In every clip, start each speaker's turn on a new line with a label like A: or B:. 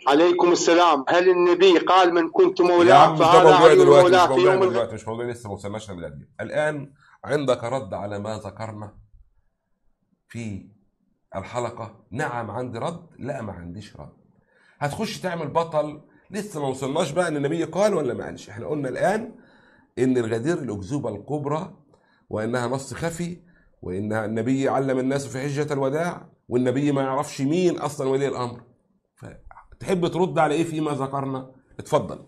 A: عليكم السلام هل النبي قال من كنت
B: يا
A: مولاه
B: عم مش ده
A: فهذا
B: موضوع
A: علي
B: دلوقتي مش
A: مولاه في
B: موضوع
A: يوم الغد
B: دلوقتي مش موضوع لسه ما وصلناش للأديان الآن عندك رد على ما ذكرنا في الحلقة نعم عندي رد لا ما عنديش رد هتخش تعمل بطل لسه ما وصلناش بقى ان النبي قال ولا ما قالش احنا قلنا الآن ان الغدير الأكذوبة الكبرى وانها نص خفي وان النبي علم الناس في حجة الوداع والنبي ما يعرفش مين اصلا ولي الامر فتحب ترد على ايه فيما ذكرنا اتفضل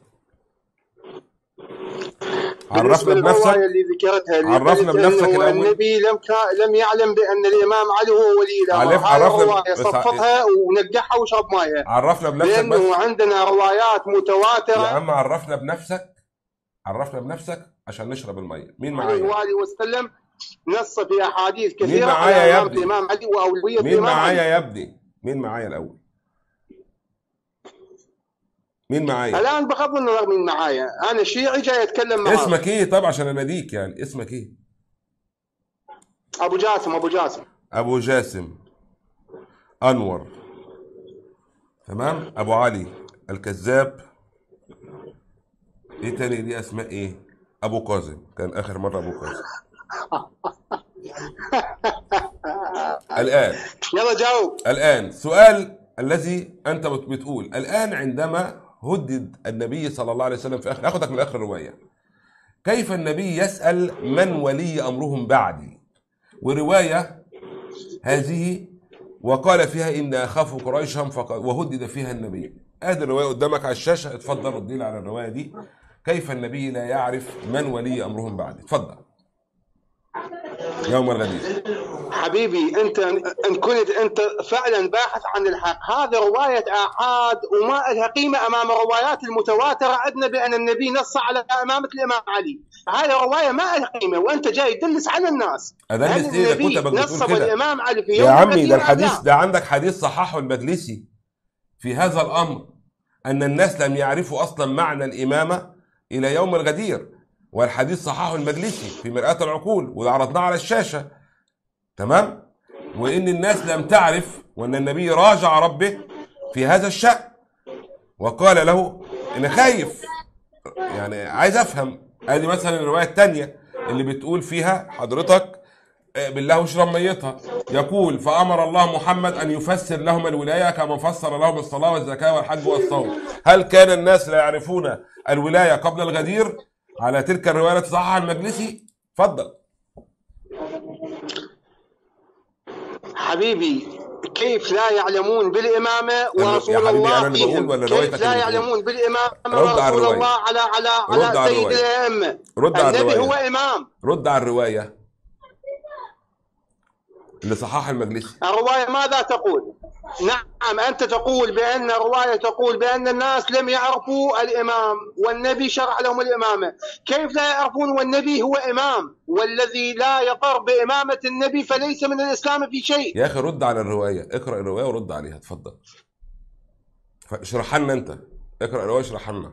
B: عرفنا
A: بالنسبة
B: بنفسك
A: للرواية اللي ذكرتها اللي
B: عرفنا
A: قالت
B: بنفسك
A: إنه
B: الأول.
A: النبي لم كا... لم يعلم بأن الإمام علي هو ولي الأمر
B: عرف-
A: هاي
B: عرفنا-
A: الرواية
B: بس ع-
A: صفطها ونقعها وشرب مايها
B: عرفنا بنفسك بس
A: لأنه عندنا روايات
B: يا
A: متواترة
B: عم عرفنا بنفسك عرفنا بنفسك عشان نشرب الميه مين
A: عليه
B: معايا
A: وآله وسلم نص في أحاديث كثيرة
B: معايا
A: على
B: يا
A: إمامة
B: ابني؟
A: الإمام علي وأولوية
B: مين
A: الإمام
B: معايا
A: علي
B: يا ابني مين معايا الاول مين معايا
A: الآن بغض النظر من معايا أنا شيعي جاي أتكلم معاه
B: اسمك ايه طب عشان اناديك يعني اسمك ايه
A: أبو جاسم أبو جاسم
B: ابو جاسم انور تمام ابو علي الكذاب ايه تاني دي اسماء ايه ابو كاظم كان اخر مره ابو كاظم الان
A: يلا جاوب
B: الآن سؤال الذي أنت بت- بتقول الآن عندما هدد النبي صلى الله عليه وسلم في آخر أخذك من آخر الرواية كيف النبي يسأل من ولي أمرهم بعدي ورواية هذه وقال فيها إن أخاف قريشا فق- وهدد فيها النبي هذه الرواية قدامك على الشاشة اتفضل رد لي على الرواية دي كيف النبي لا يعرف من ولي أمرهم بعدي اتفضل يوم الغدير
A: حبيبي انت ان كنت انت فعلا باحث عن الحق هذا روايه احاد وما لها قيمه امام الروايات المتواتره عندنا بان النبي نص على امامه الامام علي هذه روايه ما لها قيمه وانت جاي تدلس على الناس
B: أدلس
A: هل
B: إيه؟ ده
A: النبي
B: كتبك بتقول
A: نصب
B: كده.
A: الامام علي في يوم
B: يا عمي
A: الغدير
B: ده
A: أم
B: الحديث
A: لا؟
B: ده عندك حديث صححه المجلسي في هذا الامر ان الناس لم يعرفوا اصلا معنى الامامه الى يوم الغدير والحديث صححه المجلسي في مرآة العقول وده عرضناه على الشاشه تمام وان الناس لم تعرف وان النبي راجع ربه في هذا الشأن وقال له انا خايف يعني عايز افهم ادي مثلا الروايه الثانيه اللي بتقول فيها حضرتك بالله واشرب ميتها يقول فامر الله محمد ان يفسر لهم الولايه كما فسر لهم الصلاه والزكاه والحج والصوم هل كان الناس لا يعرفون الولايه قبل الغدير على تلك الروايه التي صححها المجلسي اتفضل
A: حبيبي كيف لا يعلمون بالامامه
B: يا
A: ورسول
B: حبيبي
A: الله
B: أنا اللي بقول
A: فيهم
B: ولا روايتك
A: كيف لا
B: اللي بتقول؟
A: يعلمون بالامامه
B: رد على
A: ورسول
B: الرواية.
A: الله على على
B: رد على
A: على سيد
B: الرواية.
A: الائمه
B: رد على
A: النبي هو
B: الروايه
A: امام
B: رد على الروايه اللي صححها المجلسي
A: الرواية ماذا تقول؟ نعم أنت تقول بأن الرواية تقول بأن الناس لم يعرفوا الإمام والنبي شرع لهم الإمامة كيف لا يعرفون والنبي هو إمام والذي لا يقر بإمامة النبي فليس من الإسلام في شيء
B: يا اخي رد على الروايه اقرا الروايه ورد عليها اتفضل اشرحها لنا انت اقرا الروايه اشرحها لنا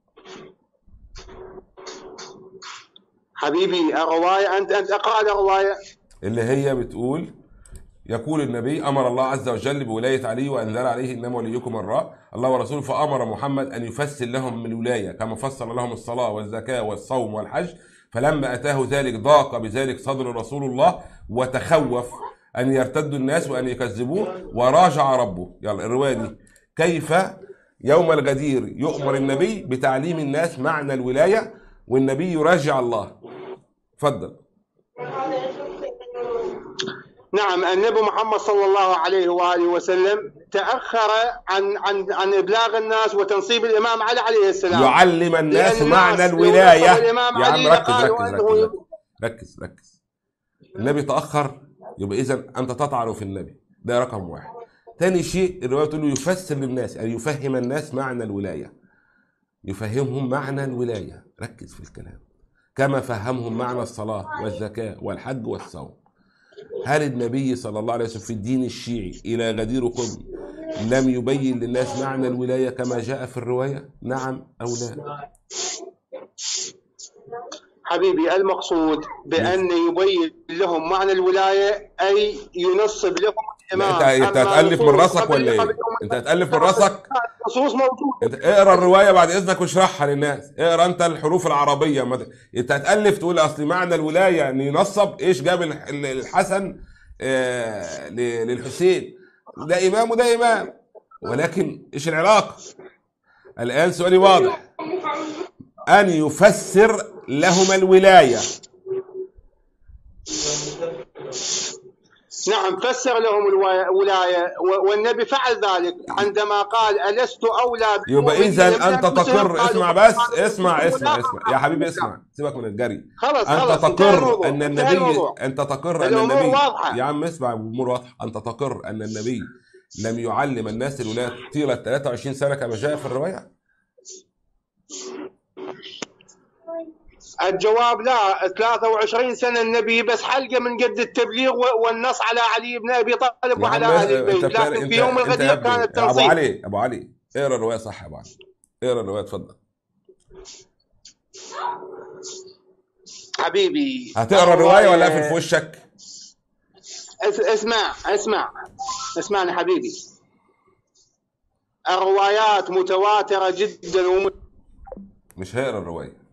A: حبيبي الرواية أنت أنت أقرأ الرواية
B: اللي هي بتقول يقول النبي امر الله عز وجل بولايه علي وانزل عليه انما وليكم الراء الله ورسوله فامر محمد ان يفسر لهم من الولايه كما فسر لهم الصلاه والزكاه والصوم والحج فلما اتاه ذلك ضاق بذلك صدر رسول الله وتخوف ان يرتدوا الناس وان يكذبوه وراجع ربه يلا الروايه دي كيف يوم الغدير يؤمر النبي بتعليم الناس معنى الولايه والنبي يراجع الله اتفضل
A: نعم النبي محمد صلى الله عليه وآله وسلم تأخر عن عن عن إبلاغ الناس وتنصيب الإمام علي عليه السلام
B: يعلم الناس
A: لأن
B: معنى
A: الناس لو
B: الولاية
A: نصب الإمام
B: يا عم
A: علي
B: ركز
A: لقالوا
B: ركز
A: أنه
B: ركز ركز ركز النبي تأخر يبقى إذا أنت تطعن في النبي ده رقم واحد تاني شيء الرواية تقول له يفسر للناس أن يفهم الناس معنى الولاية يفهمهم معنى الولاية ركز في الكلام كما فهمهم معنى الصلاة والزكاة والحج والصوم هل النبي صلى الله عليه وسلم في الدين الشيعي إلى غدير قم لم يبين للناس معنى الولاية كما جاء في الرواية نعم أو لا
A: حبيبي المقصود بأن يبين لهم معنى الولاية أي ينصب لهم الامام
B: انت انت
A: أما
B: هتالف من
A: نصوص
B: راسك
A: قبل-
B: ولا ايه
A: قبل يوم
B: انت هتالف من راسك
A: نصوص موجوده
B: انت اقرا الروايه بعد اذنك واشرحها للناس اقرا انت الحروف العربيه ما ت- انت هتالف تقول اصل معنى الولايه ان ينصب ايش جاب الح- ال- الحسن آه، ل- للحسين ده امام وده امام ولكن ايش العلاقه الان سؤالي واضح ان يفسر لهما الولايه
A: نعم فسر لهم الوا- الولايه و- والنبي فعل ذلك عندما قال الست اولى
B: يبقى
A: بالمؤمنين
B: اذا
A: من
B: انت
A: أنفسهم؟
B: تقر
A: قالوا
B: اسمع
A: قال
B: بس اسمع
A: لا
B: اسمع
A: أقر.
B: اسمع يا حبيبي اسمع سيبك من الجري
A: خلص
B: انت
A: خلص انتهى
B: تقر
A: الموضوع
B: ان
A: انتهى
B: النبي
A: الموضوع
B: انت تقر ان
A: الأمور
B: النبي
A: واضحة.
B: يا عم اسمع الامور واضحه انت تقر ان النبي لم يعلم الناس الولايه طيله 23 سنه كما جاء في الروايه
A: الجواب لا 23 سنه النبي بس حلقه من قد التبليغ و- والنص على علي بن ابي طالب
B: يا
A: وعلى
B: عم
A: اهل البيت
B: انت بتعرف-
A: لكن
B: انت
A: في يوم
B: انت يا
A: الغدير
B: ابني
A: كان
B: يا ابو
A: التنصيب
B: علي ابو علي اقرا الروايه صح يا ابو علي اقرا الروايه اتفضل
A: حبيبي
B: هتقرا الروايه ولا
A: الرواية-
B: اقفل في وشك
A: اس- اسمع اسمع اسمعني حبيبي الروايات متواتره جدا وم...
B: مش هيقرا الروايه